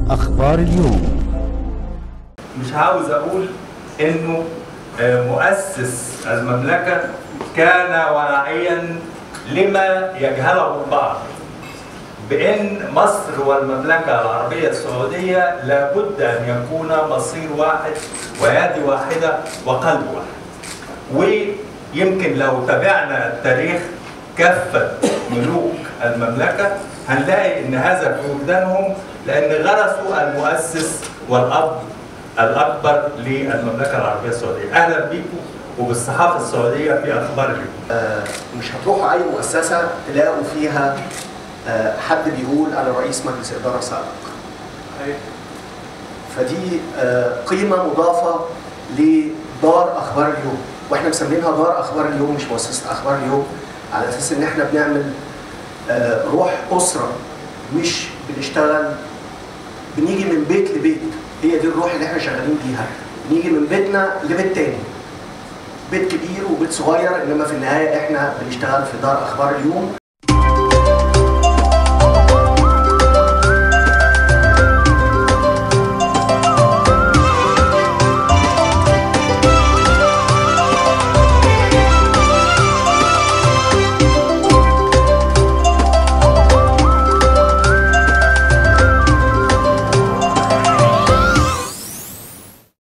أخبار اليوم مش عاوز اقول انه آه، مؤسس المملكه كان واعيا لما يجهله البعض بان مصر والمملكه العربيه السعوديه لابد ان يكون مصير واحد ويد واحده وقلب واحد ويمكن لو تابعنا التاريخ كافه ملوك المملكه هنلاقي ان هذا في وجدانهم لان غرسوا المؤسس والاب الاكبر للمملكه العربيه السعوديه اهلا بيكم وبالصحافه السعوديه في اخبار اليوم آه، مش هتروحوا اي مؤسسه تلاقوا فيها آه، حد بيقول انا رئيس مجلس اداره سابق فدي آه، قيمه مضافه لدار اخبار اليوم واحنا مسمينها دار اخبار اليوم مش مؤسسه اخبار اليوم على اساس ان احنا بنعمل آه، روح اسره مش بنشتغل بنيجي من بيت لبيت هي دي الروح اللي احنا شغالين بيها نيجي من بيتنا لبيت تاني بيت كبير وبيت صغير انما في النهايه احنا بنشتغل في دار اخبار اليوم